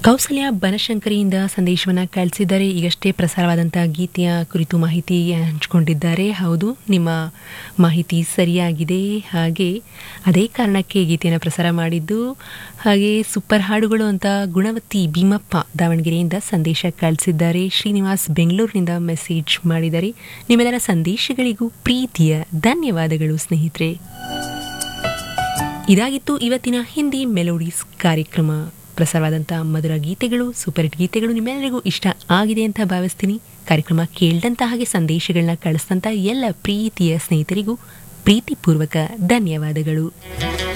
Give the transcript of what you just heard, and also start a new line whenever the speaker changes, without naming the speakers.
ಕೌಸಲ್ಯ ಬನಶಂಕರಿಯಿಂದ ಸಂದೇಶವನ್ನು ಕಳಿಸಿದ್ದಾರೆ ಈಗಷ್ಟೇ ಪ್ರಸಾರವಾದಂಥ ಗೀತೆಯ ಕುರಿತು ಮಾಹಿತಿ ಹಂಚಿಕೊಂಡಿದ್ದಾರೆ ಹೌದು ನಿಮ್ಮ ಮಾಹಿತಿ ಸರಿಯಾಗಿದೆ ಹಾಗೆ ಅದೇ ಕಾರಣಕ್ಕೆ ಗೀತೆಯನ್ನು ಪ್ರಸಾರ ಮಾಡಿದ್ದು ಹಾಗೆ ಸೂಪರ್ ಹಾಡುಗಳು ಅಂತ ಗುಣವತಿ ಭೀಮಪ್ಪ ದಾವಣಗೆರೆಯಿಂದ ಸಂದೇಶ ಕಳಿಸಿದ್ದಾರೆ ಶ್ರೀನಿವಾಸ್ ಬೆಂಗಳೂರಿನಿಂದ ಮೆಸೇಜ್ ಮಾಡಿದ್ದಾರೆ ನಿಮ್ಮೆಲ್ಲರ ಸಂದೇಶಗಳಿಗೂ ಪ್ರೀತಿಯ ಧನ್ಯವಾದಗಳು ಸ್ನೇಹಿತರೆ ಇದಾಗಿತ್ತು ಇವತ್ತಿನ ಹಿಂದಿ ಮೆಲೋಡೀಸ್ ಕಾರ್ಯಕ್ರಮ ಪ್ರಸಾರವಾದಂಥ ಮಧುರ ಗೀತೆಗಳು ಸೂಪರ್ ಹಿಟ್ ಗೀತೆಗಳು ನಿಮ್ಮೆಲ್ಲರಿಗೂ ಇಷ್ಟ ಆಗಿದೆ ಅಂತ ಭಾವಿಸ್ತೀನಿ ಕಾರ್ಯಕ್ರಮ ಕೇಳಿದಂಥ ಹಾಗೆ ಸಂದೇಶಗಳನ್ನ ಕಳಿಸಿದಂಥ ಎಲ್ಲ ಪ್ರೀತಿಯ ಸ್ನೇಹಿತರಿಗೂ ಪ್ರೀತಿಪೂರ್ವಕ ಧನ್ಯವಾದಗಳು